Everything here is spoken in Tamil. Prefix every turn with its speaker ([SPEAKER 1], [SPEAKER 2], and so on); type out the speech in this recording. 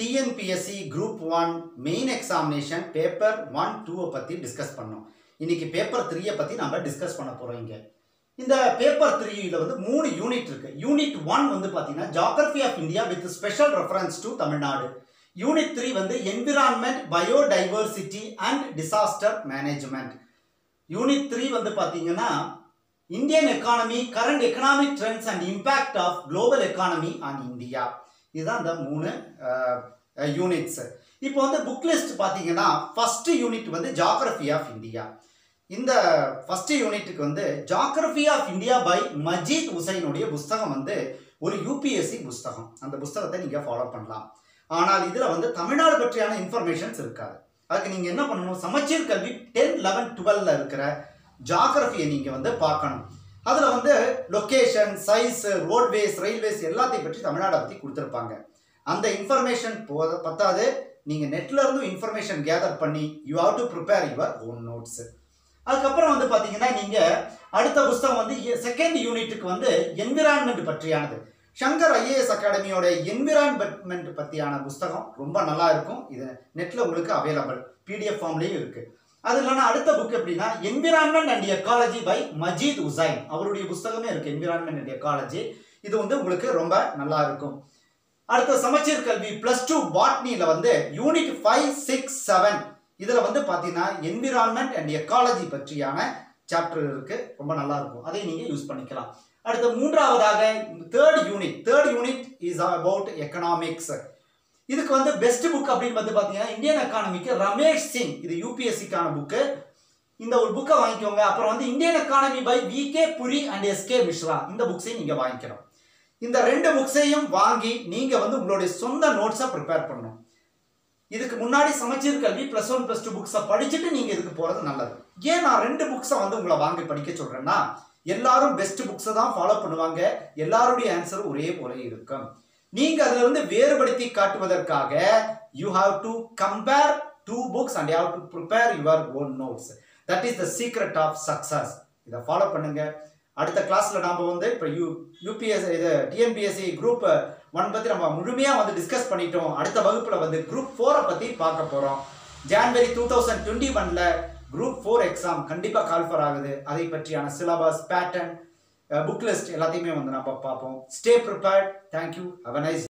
[SPEAKER 1] TNPSC group one main examination paper one டூவை பற்றி டிஸ்கஸ் பண்ணோம் இன்னைக்கு பேப்பர் த்ரீயை பற்றி நம்ம டிஸ்கஸ் பண்ண போகிறோம் இங்கே இந்த பேப்பர் த்ரீயில் வந்து மூணு யூனிட் இருக்கு யூனிட் ஒன் வந்து பார்த்தீங்கன்னா geography of India with special reference to Tamil Nadu unit three வந்து environment biodiversity and disaster management unit three வந்து பார்த்தீங்கன்னா Indian economy current economic trends and impact of global economy on India இதுதான் இந்த மூணு யூனிட்ஸ் இப்போ வந்து புக் லிஸ்ட் பார்த்தீங்கன்னா ஃபர்ஸ்ட் யூனிட் வந்து ஜாகிரபி ஆஃப் இந்தியா இந்த ஃபர்ஸ்ட் யூனிட்டுக்கு வந்து geography of India by Majid உசைனுடைய புஸ்தகம் வந்து ஒரு யூபிஎஸ்சி புஸ்தகம் அந்த புஸ்தகத்தை நீங்கள் ஃபாலோ பண்ணலாம் ஆனால் இதில் வந்து தமிழ்நாடு பற்றியான இன்ஃபர்மேஷன்ஸ் இருக்காது அதுக்கு நீங்கள் என்ன பண்ணணும் சமச்சீர் கல்வி டென் லெவன் டுவெல்ல இருக்கிற ஜாகிரபியை நீங்கள் வந்து பார்க்கணும் அதில் வந்து லொக்கேஷன் சைஸ் ரோட்வேஸ் ரயில்வேஸ் எல்லாத்தையும் பற்றி தமிழ்நாடை பற்றி கொடுத்துருப்பாங்க அந்த இன்ஃபர்மேஷன் போத பத்தாது நீங்கள் நெட்ல இருந்து இன்ஃபர்மேஷன் கேதர் பண்ணி you have to prepare your own notes அதுக்கப்புறம் வந்து பார்த்தீங்கன்னா நீங்கள் அடுத்த புஸ்தகம் வந்து செகண்ட் யூனிட்டுக்கு வந்து என்விரான்மெண்ட் பற்றியானது சங்கர் ஐஏஎஸ் அகாடமியோட என்விரான்மெண்ட் பற்றியான புஸ்தகம் ரொம்ப நல்லா இருக்கும் இது நெட்டில் உங்களுக்கு அவைலபிள் பிடிஎஃப் ஃபார்ம்லேயும் இருக்குது அது இல்லைன்னா அடுத்த புக் எப்படின்னா environment and ecology by Majid Husain அவருடைய புஸ்தகமே இருக்குது என்விரான்மெண்ட் அண்ட் எக்காலஜி இது வந்து உங்களுக்கு ரொம்ப நல்லா இருக்கும் அடுத்த சமச்சீர் கல்வி ப்ளஸ் டூ பாட்னியில் வந்து யூனிட் ஃபைவ் சிக்ஸ் செவன் இதில் வந்து பார்த்தீங்கன்னா என்விரான்மெண்ட் அண்ட் எக்காலஜி பற்றியான சாப்டர் இருக்குது ரொம்ப நல்லா இருக்கும் அதை நீங்கள் யூஸ் பண்ணிக்கலாம் அடுத்த மூன்றாவதாக third unit third unit is about economics இதுக்கு வந்து பெஸ்ட் புக் அப்படின்னு வந்து பார்த்தீங்கன்னா இந்தியன் எக்கானமிக்கு ரமேஷ் சிங் இது யூபிஎஸ்சிக்கான புக்கு இந்த ஒரு புக்கை வாங்கிக்கோங்க அப்புறம் வந்து Indian economy by V K Puri and S K Mishra இந்த புக்ஸையும் நீங்கள் வாங்கிக்கணும் இந்த ரெண்டு புக்ஸையும் வாங்கி நீங்கள் வந்து உங்களுடைய சொந்த நோட்ஸை ப்ரிப்பேர் பண்ணணும் இதுக்கு முன்னாடி சமச்சீர் கல்வி ப்ளஸ் ஒன் ப்ளஸ் டூ புக்ஸை படிச்சுட்டு நீங்கள் இதுக்கு போகிறது நல்லது ஏன் நான் ரெண்டு புக்ஸை வந்து உங்களை வாங்கி படிக்க சொல்கிறேன்னா எல்லாரும் பெஸ்ட் புக்ஸை தான் ஃபாலோ பண்ணுவாங்க எல்லாருடைய ஆன்சரும் ஒரே போல இருக்கும் நீங்க அதுல வந்து வேறுபடுத்தி காட்டுவதற்காக you have to compare two books and have to prepare your own notes that is the secret of success இதை ஃபாலோ பண்ணுங்க அடுத்த கிளாஸ்ல நாம வந்து இப்போ யூ யூபிஎஸ் இது டிஎன்பிஎஸ்சி குரூப் ஒன் பத்தி நம்ம முழுமையா வந்து டிஸ்கஸ் பண்ணிட்டோம் அடுத்த வகுப்புல வந்து குரூப் ஃபோரை பத்தி பார்க்க போறோம் ஜான்வரி டூ தௌசண்ட் டுவெண்ட்டி ஒன்ல குரூப் ஃபோர் எக்ஸாம் கண்டிப்பாக கால்ஃபர் ஆகுது அதை பற்றியான சிலபஸ் பேட்டர்ன் புக் லிஸ்ட் எல்லாத்தையுமே வந்து நம்ம பார்ப்போம் stay prepared thank you have nice